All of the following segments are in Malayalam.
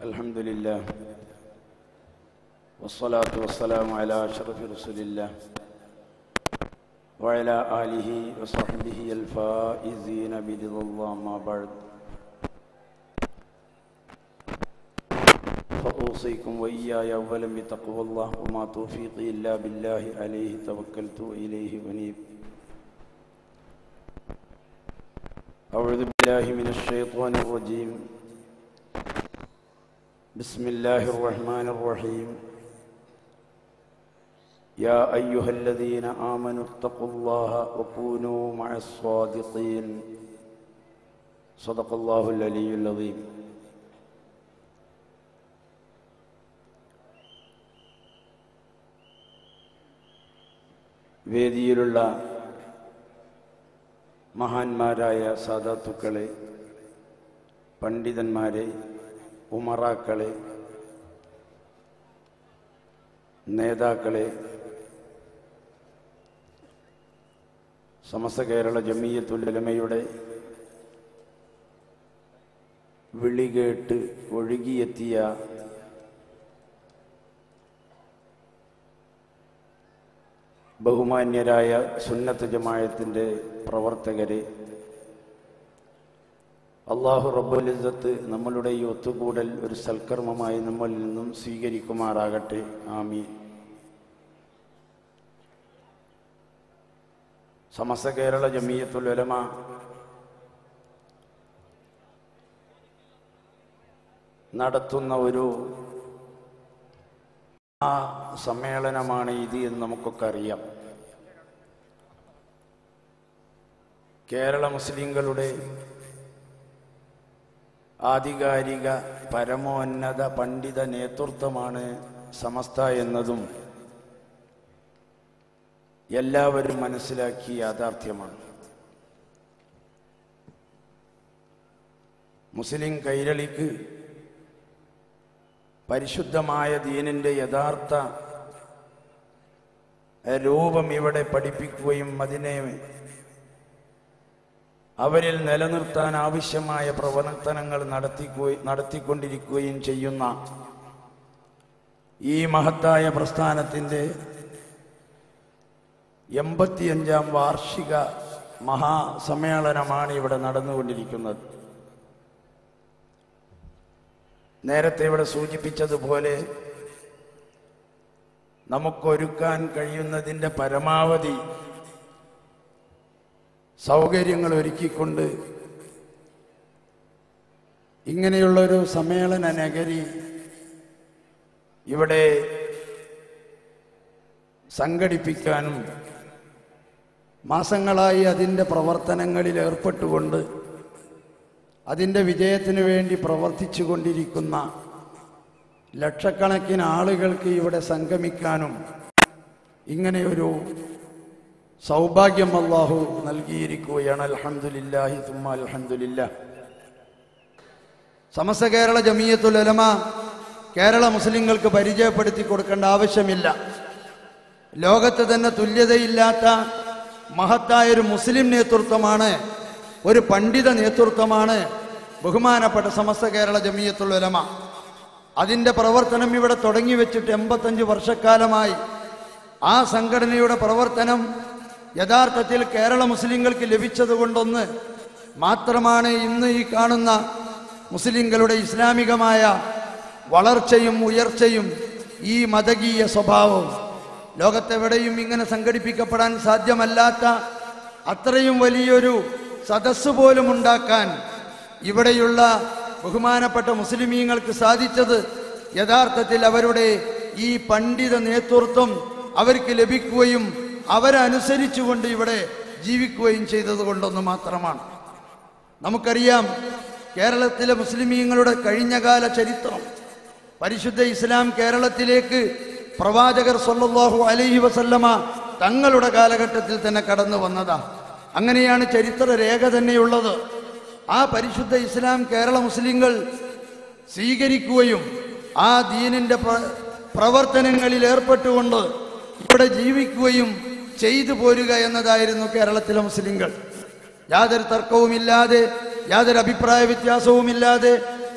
الحمد لله والصلاة والسلام على أشرف رسول الله وعلى آله وصحبه الفائزين برضا الله ما بعد فأوصيكم وإياي أولا بتقوى الله وما توفيقي إلا بالله عليه توكلت وإليه أنيب أعوذ بالله من الشيطان الرجيم بسم الله الرحمن الرحيم يا أيها الذين آمنوا اتقوا الله وكونوا مع الصادقين صدق الله العلي العظيم വേദിയിലുള്ള മഹാന്മാരായ സാധാത്തുക്കളെ പണ്ഡിതന്മാരെ ഉമറാക്കളെ നേതാക്കളെ സമസ്ത കേരള ജമീയത്തുലമയുടെ വിളി കേട്ട് ഒഴുകിയെത്തിയ ബഹുമാന്യരായ സുന്നത്ത് ജമായത്തിൻ്റെ പ്രവർത്തകരെ അള്ളാഹു റബ്ബുലിസത്ത് നമ്മളുടെ ഈ ഒത്തുകൂടൽ ഒരു സൽക്കർമ്മമായി നമ്മളിൽ നിന്നും സ്വീകരിക്കുമാറാകട്ടെ ആമി സമസ്ത കേരള ജമീയത്തുൽ ഉലമ നടത്തുന്ന ഒരു ആ സമ്മേളനമാണ് ഇത് എന്ന് നമുക്കൊക്കെ അറിയാം കേരള മുസ്ലിങ്ങളുടെ ആധികാരിക പരമോന്നത പണ്ഡിത നേതൃത്വമാണ് സമസ്ത എന്നതും എല്ലാവരും മനസ്സിലാക്കിയ യാഥാർത്ഥ്യമാണ് മുസ്ലിം കൈരളിക്ക് പരിശുദ്ധമായ ദീനിൻ്റെ യഥാർത്ഥ രൂപം ഇവിടെ പഠിപ്പിക്കുകയും അതിനെ അവരിൽ നിലനിർത്താൻ ആവശ്യമായ പ്രവർത്തനങ്ങൾ നടത്തിക്കുകയും നടത്തിക്കൊണ്ടിരിക്കുകയും ചെയ്യുന്ന ഈ മഹത്തായ പ്രസ്ഥാനത്തിൻ്റെ എൺപത്തിയഞ്ചാം വാർഷിക മഹാസമ്മേളനമാണ് ഇവിടെ നടന്നുകൊണ്ടിരിക്കുന്നത് നേരത്തെ ഇവിടെ സൂചിപ്പിച്ചതുപോലെ നമുക്കൊരുക്കാൻ കഴിയുന്നതിൻ്റെ പരമാവധി സൗകര്യങ്ങൾ ഒരുക്കിക്കൊണ്ട് ഇങ്ങനെയുള്ളൊരു സമ്മേളന നഗരി ഇവിടെ സംഘടിപ്പിക്കാനും മാസങ്ങളായി അതിൻ്റെ പ്രവർത്തനങ്ങളിൽ ഏർപ്പെട്ടുകൊണ്ട് അതിൻ്റെ വിജയത്തിന് വേണ്ടി പ്രവർത്തിച്ചു കൊണ്ടിരിക്കുന്ന ലക്ഷക്കണക്കിന് ആളുകൾക്ക് ഇവിടെ സംഗമിക്കാനും ഇങ്ങനെയൊരു സൗഭാഗ്യം അള്ളാഹു നൽകിയിരിക്കുകയാണ് അൽഹംദുലില്ലാഹി തുമ്മ അൽഹംദുലില്ല സമസ്ത കേരള ജമീയത്തുൽ ഉലമ കേരള മുസ്ലിങ്ങൾക്ക് പരിചയപ്പെടുത്തി കൊടുക്കേണ്ട ആവശ്യമില്ല ലോകത്ത് തന്നെ തുല്യതയില്ലാത്ത മഹത്തായ ഒരു മുസ്ലിം നേതൃത്വമാണ് ഒരു പണ്ഡിത നേതൃത്വമാണ് ബഹുമാനപ്പെട്ട സമസ്ത കേരള ജമീയത്തുൽ ഉലമ അതിൻ്റെ പ്രവർത്തനം ഇവിടെ തുടങ്ങി വെച്ചിട്ട് എൺപത്തഞ്ച് വർഷക്കാലമായി ആ സംഘടനയുടെ പ്രവർത്തനം യഥാർത്ഥത്തിൽ കേരള മുസ്ലിങ്ങൾക്ക് ലഭിച്ചത് കൊണ്ടൊന്ന് മാത്രമാണ് ഇന്ന് ഈ കാണുന്ന മുസ്ലിങ്ങളുടെ ഇസ്ലാമികമായ വളർച്ചയും ഉയർച്ചയും ഈ മതകീയ സ്വഭാവവും ലോകത്തെവിടെയും ഇങ്ങനെ സംഘടിപ്പിക്കപ്പെടാൻ സാധ്യമല്ലാത്ത അത്രയും വലിയൊരു സദസ്സ് പോലും ഉണ്ടാക്കാൻ ഇവിടെയുള്ള ബഹുമാനപ്പെട്ട മുസ്ലിമീങ്ങൾക്ക് സാധിച്ചത് യഥാർത്ഥത്തിൽ അവരുടെ ഈ പണ്ഡിത നേതൃത്വം അവർക്ക് ലഭിക്കുകയും അവരനുസരിച്ചുകൊണ്ട് ഇവിടെ ജീവിക്കുകയും ചെയ്തത് കൊണ്ടൊന്ന് മാത്രമാണ് നമുക്കറിയാം കേരളത്തിലെ മുസ്ലിമീങ്ങളുടെ കഴിഞ്ഞകാല ചരിത്രം പരിശുദ്ധ ഇസ്ലാം കേരളത്തിലേക്ക് പ്രവാചകർ സല്ലല്ലാഹു അലൈഹി വസല്ലമ തങ്ങളുടെ കാലഘട്ടത്തിൽ തന്നെ കടന്നു വന്നതാ അങ്ങനെയാണ് ചരിത്ര രേഖ തന്നെയുള്ളത് ആ പരിശുദ്ധ ഇസ്ലാം കേരള മുസ്ലിങ്ങൾ സ്വീകരിക്കുകയും ആ ദീനിന്റെ പ്ര- പ്രവർത്തനങ്ങളിൽ ഏർപ്പെട്ടുകൊണ്ട് ഇവിടെ ജീവിക്കുകയും ചെയ്തു പോരുക എന്നതായിരുന്നു കേരളത്തിലെ മുസ്ലിങ്ങൾ യാതൊരു തർക്കവുമില്ലാതെ യാതൊരു അഭിപ്രായ വ്യത്യാസവുമില്ലാതെ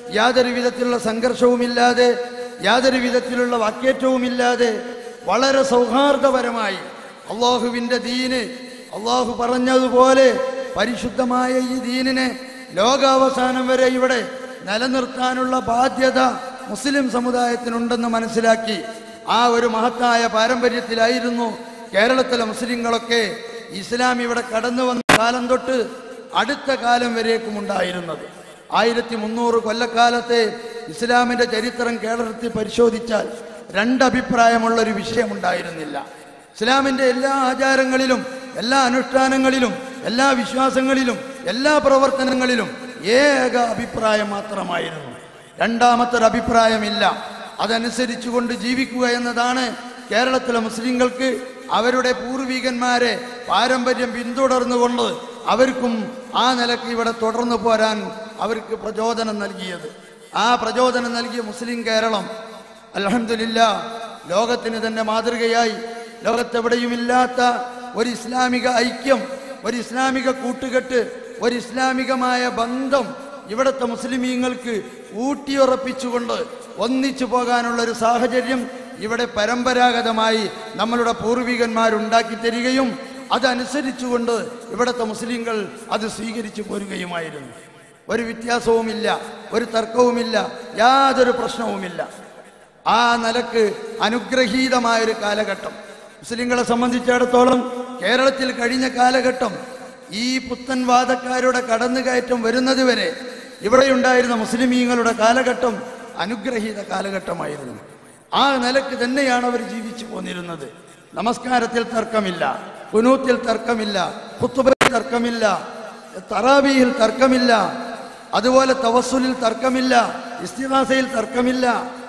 യാതൊരു വിധത്തിലുള്ള സംഘർഷവുമില്ലാതെ യാതൊരു വിധത്തിലുള്ള വാക്കേറ്റവുമില്ലാതെ വളരെ സൗഹാർദ്ദപരമായി അള്ളാഹുവിൻ്റെ ദീന് അള്ളാഹു പറഞ്ഞതുപോലെ പരിശുദ്ധമായ ഈ ദീനിനെ ലോകാവസാനം വരെ ഇവിടെ നിലനിർത്താനുള്ള ബാധ്യത മുസ്ലിം സമുദായത്തിനുണ്ടെന്ന് മനസ്സിലാക്കി ആ ഒരു മഹത്തായ പാരമ്പര്യത്തിലായിരുന്നു കേരളത്തിലെ മുസ്ലിങ്ങളൊക്കെ ഇസ്ലാം ഇവിടെ കടന്നു വന്ന കാലം തൊട്ട് അടുത്ത കാലം വരേക്കും ഉണ്ടായിരുന്നത് ആയിരത്തി മുന്നൂറ് കൊല്ലക്കാലത്തെ ഇസ്ലാമിന്റെ ചരിത്രം കേരളത്തിൽ പരിശോധിച്ചാൽ രണ്ടഭിപ്രായമുള്ള ഒരു വിഷയമുണ്ടായിരുന്നില്ല ഇസ്ലാമിന്റെ എല്ലാ ആചാരങ്ങളിലും എല്ലാ അനുഷ്ഠാനങ്ങളിലും എല്ലാ വിശ്വാസങ്ങളിലും എല്ലാ പ്രവർത്തനങ്ങളിലും ഏക അഭിപ്രായം മാത്രമായിരുന്നു രണ്ടാമത്തെ ഒരു അഭിപ്രായമില്ല അതനുസരിച്ചുകൊണ്ട് ജീവിക്കുക എന്നതാണ് കേരളത്തിലെ മുസ്ലിങ്ങൾക്ക് അവരുടെ പൂർവികന്മാരെ പാരമ്പര്യം പിന്തുടർന്നുകൊണ്ട് അവർക്കും ആ നിലക്ക് ഇവിടെ തുടർന്നു പോരാൻ അവർക്ക് പ്രചോദനം നൽകിയത് ആ പ്രചോദനം നൽകിയ മുസ്ലിം കേരളം അലഹമില്ല ലോകത്തിന് തന്നെ മാതൃകയായി ലോകത്തെവിടെയുമില്ലാത്ത ഒരു ഇസ്ലാമിക ഐക്യം ഒരു ഇസ്ലാമിക കൂട്ടുകെട്ട് ഒരു ഇസ്ലാമികമായ ബന്ധം ഇവിടുത്തെ മുസ്ലിമീങ്ങൾക്ക് ഊട്ടിയുറപ്പിച്ചുകൊണ്ട് ഒന്നിച്ചു പോകാനുള്ള ഒരു സാഹചര്യം ഇവിടെ പരമ്പരാഗതമായി നമ്മളുടെ പൂർവികന്മാരുണ്ടാക്കി തരികയും അതനുസരിച്ചുകൊണ്ട് ഇവിടുത്തെ മുസ്ലിങ്ങൾ അത് സ്വീകരിച്ചു പോരുകയുമായിരുന്നു ഒരു വ്യത്യാസവുമില്ല ഒരു തർക്കവുമില്ല യാതൊരു പ്രശ്നവുമില്ല ആ നിലക്ക് അനുഗ്രഹീതമായ ഒരു കാലഘട്ടം മുസ്ലിങ്ങളെ സംബന്ധിച്ചിടത്തോളം കേരളത്തിൽ കഴിഞ്ഞ കാലഘട്ടം ഈ പുത്തൻവാദക്കാരുടെ കടന്നുകയറ്റം വരുന്നത് വരെ ഇവിടെയുണ്ടായിരുന്ന മുസ്ലിമീങ്ങളുടെ കാലഘട്ടം അനുഗ്രഹീത കാലഘട്ടമായിരുന്നു ആ നിലക്ക് തന്നെയാണ് അവർ ജീവിച്ചു പോന്നിരുന്നത് നമസ്കാരത്തിൽ തർക്കമില്ല കുനൂത്തിൽ തർക്കമില്ല കുത്തുബയിൽ തർക്കമില്ല തറാബിയിൽ തർക്കമില്ല അതുപോലെ തവസുലിൽ തർക്കമില്ല ഇസ്തിഹാസയിൽ തർക്കമില്ല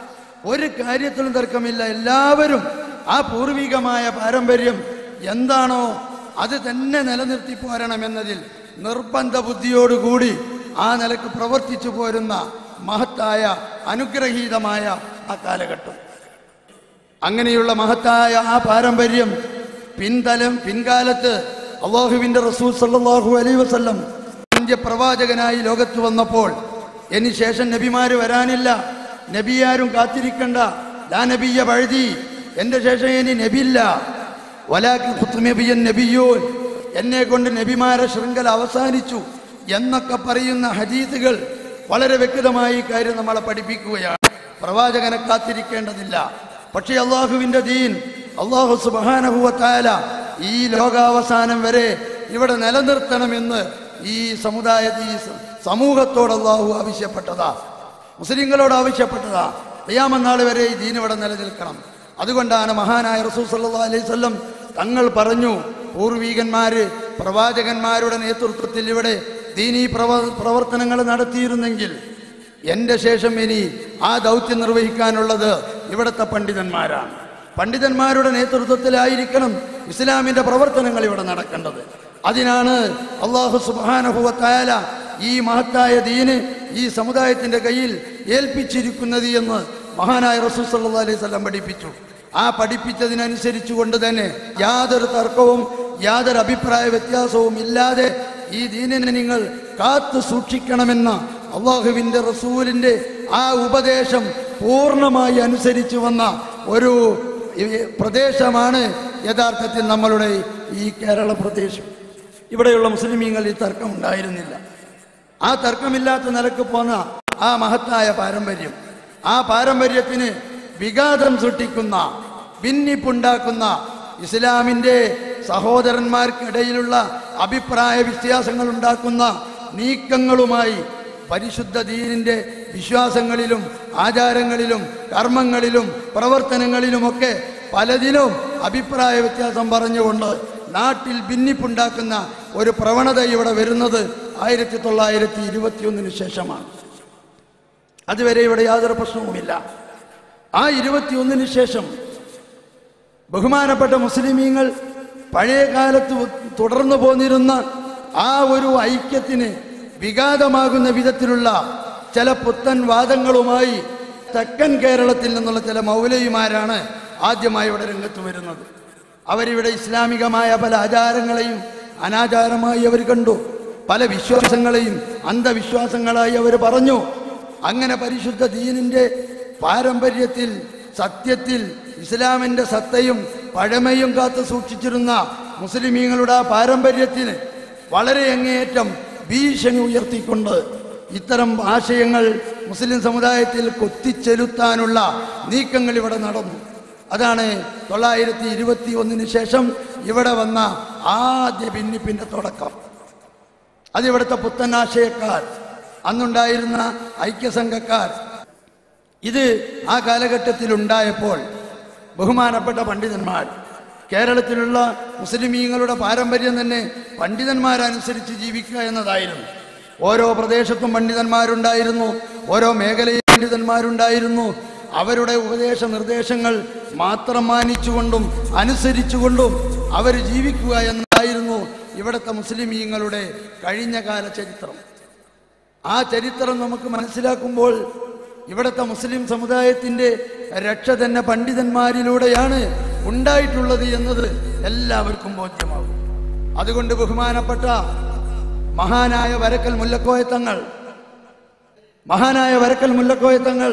ഒരു കാര്യത്തിലും തർക്കമില്ല എല്ലാവരും ആ പൂർവികമായ പാരമ്പര്യം എന്താണോ അത് തന്നെ നിലനിർത്തി പോരണമെന്നതിൽ നിർബന്ധ ബുദ്ധിയോടുകൂടി ആ നിലക്ക് പ്രവർത്തിച്ചു പോരുന്ന മഹത്തായ അനുഗ്രഹീതമായ ആ കാലഘട്ടം അങ്ങനെയുള്ള മഹത്തായ ആ പാരമ്പര്യം പിൻതലം പിൻകാലത്ത് അള്ളാഹുവിന്റെ റസൂൽ സല്ലല്ലാഹു അലൈഹി വസല്ലം അന്ത്യപ്രവാചകനായി ലോകത്ത് വന്നപ്പോൾ ഇനി ശേഷം നബിമാര് വരാനില്ല നബിയാരും കാത്തിരിക്കണ്ട ലാ നബിയ വഴുതി എന്റെ ശേഷം ഇനി നബിയില്ല വലാക്കി ഖുത്മബിയൻ നബിയൂൻ എന്നെ കൊണ്ട് നബിമാരെ ശൃംഖല അവസാനിച്ചു എന്നൊക്കെ പറയുന്ന ഹദീസുകൾ വളരെ വ്യക്തമായി ഈ കാര്യം നമ്മളെ പഠിപ്പിക്കുകയാണ് പ്രവാചകനെ കാത്തിരിക്കേണ്ടതില്ല പക്ഷേ അള്ളാഹുവിന്റെ ദീൻ അള്ളാഹു സുബാനഹുവത്തായ ഈ ലോകാവസാനം വരെ ഇവിടെ നിലനിർത്തണമെന്ന് ഈ സമുദായ ഈ സ- സമൂഹത്തോട് അള്ളാഹു ആവശ്യപ്പെട്ടതാ മുസ്ലിങ്ങളോട് ആവശ്യപ്പെട്ടതാ അയ്യാമനാൾ വരെ ഈ ദീൻ ഇവിടെ നിലനിൽക്കണം അതുകൊണ്ടാണ് മഹാനായ റസൂൽ സല്ലല്ലാഹു അലൈഹി വസല്ലം തങ്ങൾ പറഞ്ഞു പൂർവീകന്മാര് പ്രവാചകന്മാരുടെ നേതൃത്വത്തിൽ ഇവിടെ ദീനീ പ്രവ പ്രവർത്തനങ്ങൾ നടത്തിയിരുന്നെങ്കിൽ എന്റെ ശേഷം ഇനി ആ ദൗത്യം നിർവഹിക്കാനുള്ളത് ഇവിടുത്തെ പണ്ഡിതന്മാരാണ് പണ്ഡിതന്മാരുടെ നേതൃത്വത്തിലായിരിക്കണം ഇസ്ലാമിന്റെ പ്രവർത്തനങ്ങൾ ഇവിടെ നടക്കേണ്ടത് അതിനാണ് അള്ളാഹു സുബാനഹുവത്തായാല ഈ മഹത്തായ ദീന് ഈ സമുദായത്തിന്റെ കയ്യിൽ ഏൽപ്പിച്ചിരിക്കുന്നത് എന്ന് മഹാനായ റസൂൽ സല്ലല്ലാഹു അലൈഹി വസല്ലം പഠിപ്പിച്ചു ആ പഠിപ്പിച്ചതിനനുസരിച്ച് കൊണ്ട് തന്നെ യാതൊരു തർക്കവും യാതൊരു അഭിപ്രായ വ്യത്യാസവും ഇല്ലാതെ ഈ ദീനിനെ നിങ്ങൾ കാത്തു സൂക്ഷിക്കണമെന്ന അള്ളാഹുവിന്റെ റസൂലിന്റെ ആ ഉപദേശം പൂർണ്ണമായി അനുസരിച്ചു വന്ന ഒരു ഈ പ്രദേശമാണ് യഥാർത്ഥത്തിൽ നമ്മളുടെ ഈ കേരള പ്രദേശം ഇവിടെയുള്ള മുസ്ലിമീങ്ങൾ ഈ തർക്കം ഉണ്ടായിരുന്നില്ല ആ തർക്കമില്ലാത്ത നിലക്ക് പോന്ന ആ മഹത്തായ പാരമ്പര്യം ആ പാരമ്പര്യത്തിന് വിഘാതം സൃഷ്ടിക്കുന്ന ഭിന്നിപ്പുണ്ടാക്കുന്ന ഇസ്ലാമിന്റെ സഹോദരന്മാർക്കിടയിലുള്ള അഭിപ്രായ വ്യത്യാസങ്ങൾ ഉണ്ടാക്കുന്ന നീക്കങ്ങളുമായി പരിശുദ്ധ ദീനിന്റെ വിശ്വാസങ്ങളിലും ആചാരങ്ങളിലും കർമ്മങ്ങളിലും പ്രവർത്തനങ്ങളിലുമൊക്കെ പലതിലും അഭിപ്രായ വ്യത്യാസം പറഞ്ഞുകൊണ്ട് നാട്ടിൽ ഭിന്നിപ്പുണ്ടാക്കുന്ന ഒരു പ്രവണത ഇവിടെ വരുന്നത് ആയിരത്തി തൊള്ളായിരത്തി ഇരുപത്തിയൊന്നിന് ശേഷമാണ് അതുവരെ ഇവിടെ യാതൊരു പ്രശ്നവുമില്ല ആ ഇരുപത്തിയൊന്നിന് ശേഷം ബഹുമാനപ്പെട്ട മുസ്ലിമീങ്ങൾ പഴയ കാലത്ത് തുടർന്നു പോന്നിരുന്ന ആ ഒരു ഐക്യത്തിന് വിഘാതമാകുന്ന വിധത്തിലുള്ള ചില പുത്തൻ വാദങ്ങളുമായി തെക്കൻ കേരളത്തിൽ നിന്നുള്ള ചില മൗലവിമാരാണ് ആദ്യമായി ഇവിടെ രംഗത്ത് വരുന്നത് അവരിവിടെ ഇസ്ലാമികമായ പല ആചാരങ്ങളെയും അനാചാരമായി അവർ കണ്ടു പല വിശ്വാസങ്ങളെയും അന്ധവിശ്വാസങ്ങളായി അവർ പറഞ്ഞു അങ്ങനെ പരിശുദ്ധ ദീനിന്റെ പാരമ്പര്യത്തിൽ സത്യത്തിൽ ഇസ്ലാമിന്റെ സത്തയും പഴമയും കാത്തു സൂക്ഷിച്ചിരുന്ന മുസ്ലിമീങ്ങളുടെ ആ പാരമ്പര്യത്തിന് വളരെ അങ്ങേയറ്റം ഭീഷണി ഉയർത്തിക്കൊണ്ട് ഇത്തരം ആശയങ്ങൾ മുസ്ലിം സമുദായത്തിൽ കൊത്തിച്ചെലുത്താനുള്ള നീക്കങ്ങൾ ഇവിടെ നടന്നു അതാണ് തൊള്ളായിരത്തി ഇരുപത്തി ഒന്നിന് ശേഷം ഇവിടെ വന്ന ആദ്യ ഭിന്നിപ്പിന്റെ തുടക്കം അതിവിടുത്തെ പുത്തനാശയക്കാർ അന്നുണ്ടായിരുന്ന ഐക്യസംഘക്കാർ ഇത് ആ കാലഘട്ടത്തിൽ ഉണ്ടായപ്പോൾ ബഹുമാനപ്പെട്ട പണ്ഡിതന്മാർ കേരളത്തിലുള്ള മുസ്ലിമീങ്ങളുടെ പാരമ്പര്യം തന്നെ പണ്ഡിതന്മാരനുസരിച്ച് ജീവിക്കുക എന്നതായിരുന്നു ഓരോ പ്രദേശത്തും പണ്ഡിതന്മാരുണ്ടായിരുന്നു ഓരോ മേഖലയിൽ പണ്ഡിതന്മാരുണ്ടായിരുന്നു അവരുടെ ഉപദേശ നിർദ്ദേശങ്ങൾ മാത്രം മാനിച്ചുകൊണ്ടും അനുസരിച്ചുകൊണ്ടും അവർ ജീവിക്കുക എന്നതായിരുന്നു ഇവിടുത്തെ മുസ്ലിമീങ്ങളുടെ കഴിഞ്ഞ കാല ചരിത്രം ആ ചരിത്രം നമുക്ക് മനസ്സിലാക്കുമ്പോൾ ഇവിടുത്തെ മുസ്ലിം സമുദായത്തിന്റെ രക്ഷ തന്നെ പണ്ഡിതന്മാരിലൂടെയാണ് ഉണ്ടായിട്ടുള്ളത് എന്നത് എല്ലാവർക്കും ബോധ്യമാകും അതുകൊണ്ട് ബഹുമാനപ്പെട്ട മഹാനായ വരക്കൽ മുല്ലക്കോയത്തങ്ങൾ മഹാനായ വരക്കൽ മുല്ലക്കോയത്തങ്ങൾ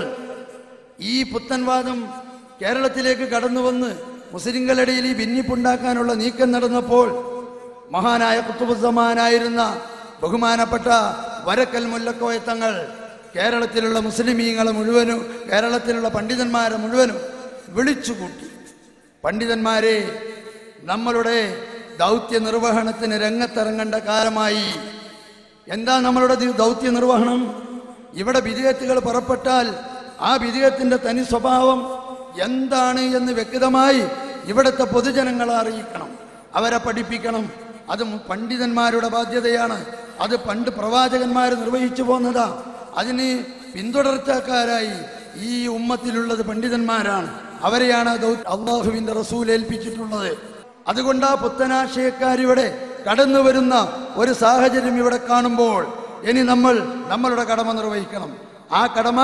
ഈ പുത്തൻവാദം കേരളത്തിലേക്ക് കടന്നു വന്ന് മുസ്ലിങ്ങളിടയിൽ ഈ ഭിന്നിപ്പുണ്ടാക്കാനുള്ള നീക്കം നടന്നപ്പോൾ മഹാനായ കുത്തുബുസമാനായിരുന്ന ബഹുമാനപ്പെട്ട വരക്കൽ മുല്ലക്കോയത്തങ്ങൾ കേരളത്തിലുള്ള മുസ്ലിമീങ്ങളെ മുഴുവനും കേരളത്തിലുള്ള പണ്ഡിതന്മാരെ മുഴുവനും വിളിച്ചുകൂട്ടി പണ്ഡിതന്മാരെ നമ്മളുടെ ദൗത്യ നിർവഹണത്തിന് രംഗത്തിറങ്ങേണ്ട കാലമായി എന്താ നമ്മളുടെ ദി- ദൗത്യ നിർവഹണം ഇവിടെ വിധേയത്തുകൾ പുറപ്പെട്ടാൽ ആ വിധേയത്തിന്റെ തനി സ്വഭാവം എന്താണ് എന്ന് വ്യക്തമായി ഇവിടുത്തെ പൊതുജനങ്ങളെ അറിയിക്കണം അവരെ പഠിപ്പിക്കണം അത് മു- പണ്ഡിതന്മാരുടെ ബാധ്യതയാണ് അത് പണ്ട് പ്രവാചകന്മാർ നിർവഹിച്ചു പോന്നതാ അതിന് പിന്തുടർച്ചക്കാരായി ഈ ഉമ്മത്തിലുള്ളത് പണ്ഡിതന്മാരാണ് അവരെയാണ് ദൗ- അള്ളാഹുവിന്റെ റസൂൽ ഏൽപ്പിച്ചിട്ടുള്ളത് അതുകൊണ്ട് ആ പുത്തനാശയക്കാരിവിടെ കടന്നു വരുന്ന ഒരു സാഹചര്യം ഇവിടെ കാണുമ്പോൾ ഇനി നമ്മൾ നമ്മളുടെ കടമ നിർവഹിക്കണം ആ കടമ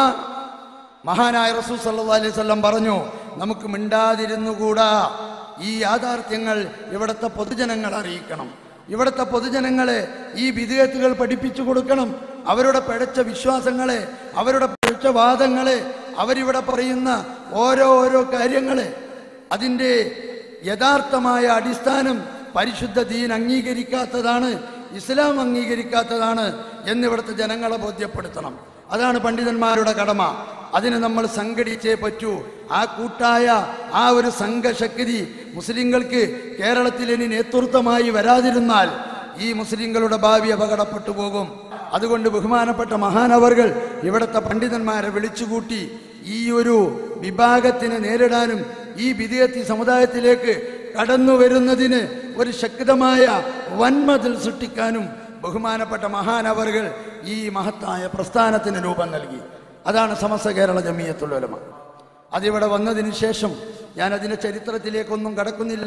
മഹാനായ റസൂൽ സല്ലല്ലാഹു അലൈഹി വസല്ലം പറഞ്ഞു നമുക്ക് മിണ്ടാതിരുന്നുകൂടാ ഈ യാഥാർത്ഥ്യങ്ങൾ ഇവിടുത്തെ പൊതുജനങ്ങൾ അറിയിക്കണം ഇവിടുത്തെ പൊതുജനങ്ങളെ ഈ വിധേയത്തുകൾ പഠിപ്പിച്ചു കൊടുക്കണം അവരുടെ പിഴച്ച വിശ്വാസങ്ങളെ അവരുടെ പിഴച്ച വാദങ്ങളെ അവരിവിടെ പറയുന്ന ഓരോ ഓരോ കാര്യങ്ങളെ അതിൻ്റെ യഥാർത്ഥമായ അടിസ്ഥാനം പരിശുദ്ധ ദീൻ അംഗീകരിക്കാത്തതാണ് ഇസ്ലാം അംഗീകരിക്കാത്തതാണ് എന്നിവിടുത്തെ ജനങ്ങളെ ബോധ്യപ്പെടുത്തണം അതാണ് പണ്ഡിതന്മാരുടെ കടമ അതിന് നമ്മൾ സംഘടിച്ചേ പറ്റൂ ആ കൂട്ടായ ആ ഒരു സംഘശക്തി മുസ്ലിങ്ങൾക്ക് കേരളത്തിൽ ഇനി നേതൃത്വമായി വരാതിരുന്നാൽ ഈ മുസ്ലിങ്ങളുടെ ഭാവി അപകടപ്പെട്ടു പോകും അതുകൊണ്ട് ബഹുമാനപ്പെട്ട മഹാനവർകൾ ഇവിടുത്തെ പണ്ഡിതന്മാരെ വിളിച്ചുകൂട്ടി ഈ ഒരു വിഭാഗത്തിനെ നേരിടാനും ഈ വിധേയത്തി സമുദായത്തിലേക്ക് കടന്നു വരുന്നതിന് ഒരു ശക്തമായ വൻമതിൽ സൃഷ്ടിക്കാനും ബഹുമാനപ്പെട്ട മഹാനവറുകൾ ഈ മഹത്തായ പ്രസ്ഥാനത്തിന് രൂപം നൽകി അതാണ് സമസ്ത കേരള ജമീയത്തുൽ ഉലമ അതിവിടെ വന്നതിന് ശേഷം ഞാൻ അതിന്റെ ചരിത്രത്തിലേക്കൊന്നും കടക്കുന്നില്ല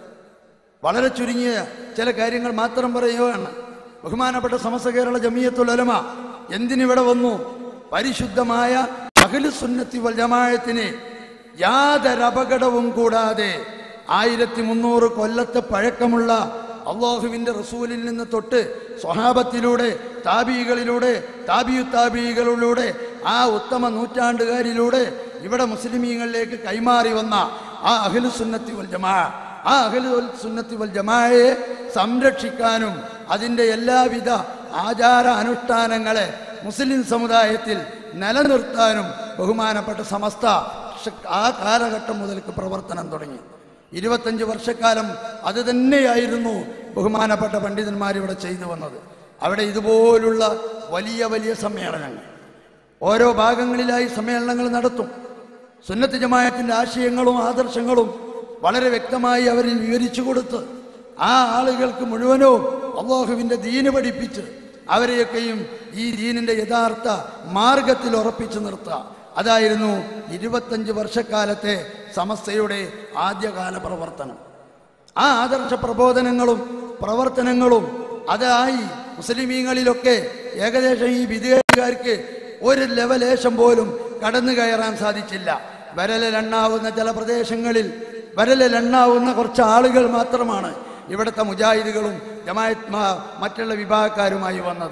വളരെ ചുരുങ്ങിയ ചില കാര്യങ്ങൾ മാത്രം പറയുകയാണ് ബഹുമാനപ്പെട്ട സമസ്ത കേരള ജമീയത്തുൽ ഉലമ എന്തിനിവിടെ വന്നു പരിശുദ്ധമായ അഖിലുസുന്നത്തി വൽ ജമാഅത്തിന് യാതൊരു അപകടവും കൂടാതെ ആയിരത്തി മുന്നൂറ് കൊല്ലത്തെ പഴക്കമുള്ള അള്ളാഹുവിന്റെ റസൂലിൽ നിന്ന് തൊട്ട് സ്വഹാബത്തിലൂടെ താബികളിലൂടെ താബിയു താബികളിലൂടെ ആ ഉത്തമ നൂറ്റാണ്ടുകാരിലൂടെ ഇവിടെ മുസ്ലിമീങ്ങളിലേക്ക് കൈമാറി വന്ന ആ അഖിലു സുന്നത്തി വൽ ജമാ ആ അഖിലു സുന്നത്തി വൽ ജമായെ സംരക്ഷിക്കാനും അതിൻ്റെ എല്ലാവിധ ആചാര അനുഷ്ഠാനങ്ങളെ മുസ്ലിം സമുദായത്തിൽ നിലനിർത്താനും ബഹുമാനപ്പെട്ട സമസ്ത ഷ- ആ കാലഘട്ടം മുതൽക്ക് പ്രവർത്തനം തുടങ്ങി ഇരുപത്തഞ്ച് വർഷക്കാലം അത് തന്നെയായിരുന്നു ബഹുമാനപ്പെട്ട പണ്ഡിതന്മാർ ഇവിടെ ചെയ്തു വന്നത് അവിടെ ഇതുപോലുള്ള വലിയ വലിയ സമ്മേളനങ്ങൾ ഓരോ ഭാഗങ്ങളിലായി സമ്മേളനങ്ങൾ നടത്തും സുന്നത്ത് ജമായത്തിന്റെ ആശയങ്ങളും ആദർശങ്ങളും വളരെ വ്യക്തമായി അവരിൽ വിവരിച്ചു കൊടുത്ത് ആ ആളുകൾക്ക് മുഴുവനും അള്ളാഹുവിന്റെ ദീന് പഠിപ്പിച്ച് അവരെയൊക്കെയും ഈ ദീനിന്റെ യഥാർത്ഥ മാർഗത്തിൽ ഉറപ്പിച്ചു നിർത്തുക അതായിരുന്നു ഇരുപത്തഞ്ച് വർഷക്കാലത്തെ സമസ്തയുടെ ആദ്യകാല പ്രവർത്തനം ആ ആദർശ പ്രബോധനങ്ങളും പ്രവർത്തനങ്ങളും അതായി മുസ്ലിമീങ്ങളിലൊക്കെ ഏകദേശം ഈ വിധേയക്കാർക്ക് ഒരു ലെവലേശം പോലും കടന്നു കയറാൻ സാധിച്ചില്ല വരലെണ്ണാവുന്ന ചില പ്രദേശങ്ങളിൽ വരലെണ്ണാവുന്ന കുറച്ച് ആളുകൾ മാത്രമാണ് ഇവിടുത്തെ മുജാഹിദുകളും ജമായത്ത് മ- മറ്റുള്ള വിഭാഗക്കാരുമായി വന്നത്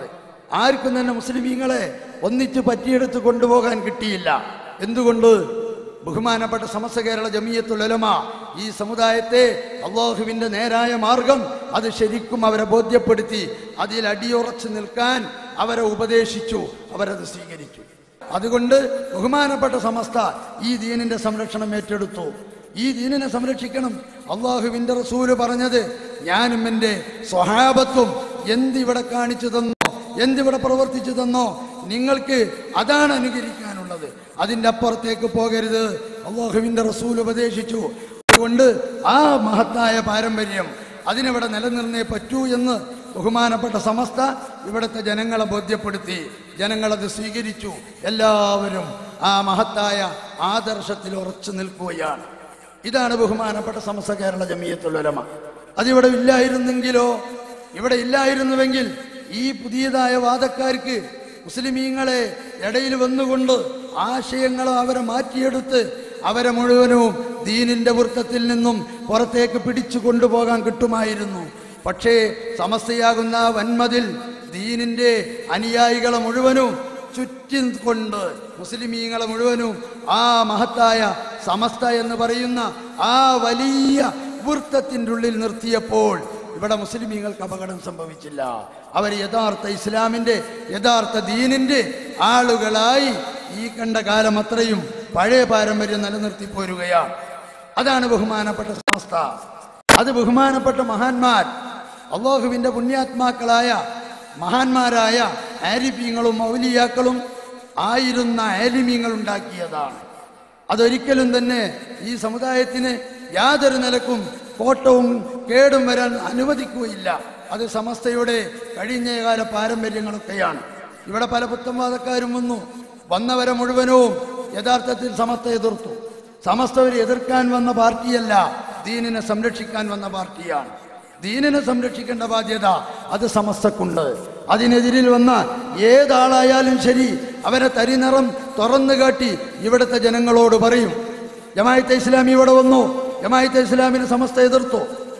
ആർക്കും തന്നെ മുസ്ലിമീങ്ങളെ ഒന്നിച്ച് പറ്റിയെടുത്ത് കൊണ്ടുപോകാൻ കിട്ടിയില്ല എന്തുകൊണ്ട് ബഹുമാനപ്പെട്ട സമസ്ത കേരള ജമിയത്തുൽ ഉലമ ഈ സമുദായത്തെ അള്ളാഹുവിന്റെ നേരായ മാർഗം അത് ശരിക്കും അവരെ ബോധ്യപ്പെടുത്തി അതിൽ അടിയുറച്ചു നിൽക്കാൻ അവരെ ഉപദേശിച്ചു അവരത് സ്വീകരിച്ചു അതുകൊണ്ട് ബഹുമാനപ്പെട്ട സമസ്ത ഈ ദീനിന്റെ സംരക്ഷണം ഏറ്റെടുത്തു ഈ ദീനിനെ സംരക്ഷിക്കണം അള്ളാഹുവിന്റെ റസൂല് പറഞ്ഞത് ഞാനും എൻ്റെ സ്വഹാബത്തും എന്തിവിടെ കാണിച്ചു തന്നോ എന്തിവിടെ പ്രവർത്തിച്ചു തന്നോ നിങ്ങൾക്ക് അതാണ് അനുകരിക്കാനുള്ളത് അതിൻ്റെ അപ്പുറത്തേക്ക് പോകരുത് അള്ളാഹുവിന്റെ റസൂൽ ഉപദേശിച്ചു അതുകൊണ്ട് ആ മഹത്തായ പാരമ്പര്യം അതിനിവിടെ നിലനിർന്നേ പറ്റൂ എന്ന് ബഹുമാനപ്പെട്ട സമസ്ത ഇവിടുത്തെ ജനങ്ങളെ ബോധ്യപ്പെടുത്തി ജനങ്ങളത് സ്വീകരിച്ചു എല്ലാവരും ആ മഹത്തായ ആദർശത്തിൽ ഉറച്ചു നിൽക്കുകയാണ് ഇതാണ് ബഹുമാനപ്പെട്ട സമസ്ത കേരള ജമിയത്തുലമ അതിവിടെ ഇല്ലായിരുന്നെങ്കിലോ ഇവിടെ ഇല്ലായിരുന്നുവെങ്കിൽ ഈ പുതിയതായ വാദക്കാർക്ക് മുസ്ലിമീങ്ങളെ ഇടയിൽ വന്നുകൊണ്ട് ആശയങ്ങൾ അവരെ മാറ്റിയെടുത്ത് അവരെ മുഴുവനും ദീനിന്റെ വൃത്തത്തിൽ നിന്നും പുറത്തേക്ക് പിടിച്ചു കൊണ്ടുപോകാൻ കിട്ടുമായിരുന്നു പക്ഷേ സമസ്തയാകുന്ന ആ വന്മതിൽ ദീനിന്റെ അനുയായികളെ മുഴുവനും ചുറ്റും കൊണ്ട് മുസ്ലിമീങ്ങളെ മുഴുവനും ആ മഹത്തായ സമസ്ത എന്ന് പറയുന്ന ആ വലിയ വൃത്തത്തിൻ്റെ ഉള്ളിൽ നിർത്തിയപ്പോൾ ഇവിടെ മുസ്ലിമീങ്ങൾക്ക് അപകടം സംഭവിച്ചില്ല അവർ യഥാർത്ഥ ഇസ്ലാമിന്റെ യഥാർത്ഥ ദീനിന്റെ ആളുകളായി ഈ കണ്ട കാലം അത്രയും പഴയ പാരമ്പര്യം നിലനിർത്തി പോരുകയാണ് അതാണ് ബഹുമാനപ്പെട്ട സംസ്ഥ അത് ബഹുമാനപ്പെട്ട മഹാന്മാർ അള്ളാഹുവിന്റെ പുണ്യാത്മാക്കളായ മഹാന്മാരായ ആരിഫീങ്ങളും മൗലിയാക്കളും ആയിരുന്ന ആലിമീങ്ങൾ ഉണ്ടാക്കിയതാണ് അതൊരിക്കലും തന്നെ ഈ സമുദായത്തിന് യാതൊരു നിലക്കും കോട്ടവും കേടും വരാൻ അനുവദിക്കുകയില്ല അത് സമസ്തയുടെ കഴിഞ്ഞകാല പാരമ്പര്യങ്ങളൊക്കെയാണ് ഇവിടെ പല പുത്തംവാദക്കാരും വന്നു വന്നവരെ മുഴുവനവും യഥാർത്ഥത്തിൽ സമസ്ത എതിർത്തു സമസ്ത ഒരു എതിർക്കാൻ വന്ന പാർട്ടിയല്ല ദീനിനെ സംരക്ഷിക്കാൻ വന്ന പാർട്ടിയാണ് ദീനിനെ സംരക്ഷിക്കേണ്ട ബാധ്യത അത് സമസ്തക്കുണ്ട് അതിനെതിരിൽ വന്ന ഏതാളായാലും ശരി അവരെ തരിനിറം തുറന്നു കാട്ടി ഇവിടുത്തെ ജനങ്ങളോട് പറയും ജമായത്തെ ഇസ്ലാമി ഇവിടെ വന്നു ജമായത്തെ ഇസ്ലാമിനെ സമസ്ത എതിർത്തു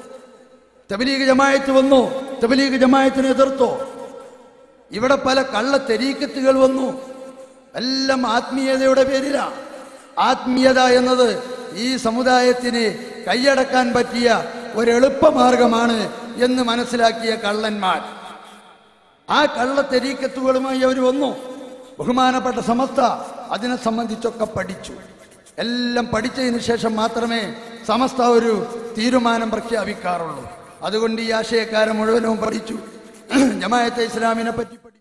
തബലീഗ് ജമായത്ത് വന്നു തബലീഗ് ജമായത്തിനെ എതിർത്തു ഇവിടെ പല കള്ള തെരീക്കത്തുകൾ വന്നു എല്ലാം ആത്മീയതയുടെ പേരിലാണ് ആത്മീയത എന്നത് ഈ സമുദായത്തിന് കൈയടക്കാൻ പറ്റിയ ഒരു എളുപ്പമാർഗമാണ് എന്ന് മനസ്സിലാക്കിയ കള്ളന്മാർ ആ കള്ള തെരീക്കത്തുകളുമായി അവർ വന്നു ബഹുമാനപ്പെട്ട സമസ്ത അതിനെ സംബന്ധിച്ചൊക്കെ പഠിച്ചു എല്ലാം പഠിച്ചതിന് ശേഷം മാത്രമേ സമസ്ത ഒരു തീരുമാനം പ്രഖ്യാപിക്കാറുള്ളൂ അതുകൊണ്ട് ഈ ആശയക്കാരൻ മുഴുവനും പഠിച്ചു ജമായത്തെ ഇസ്ലാമിനെ പറ്റി പഠിച്ചു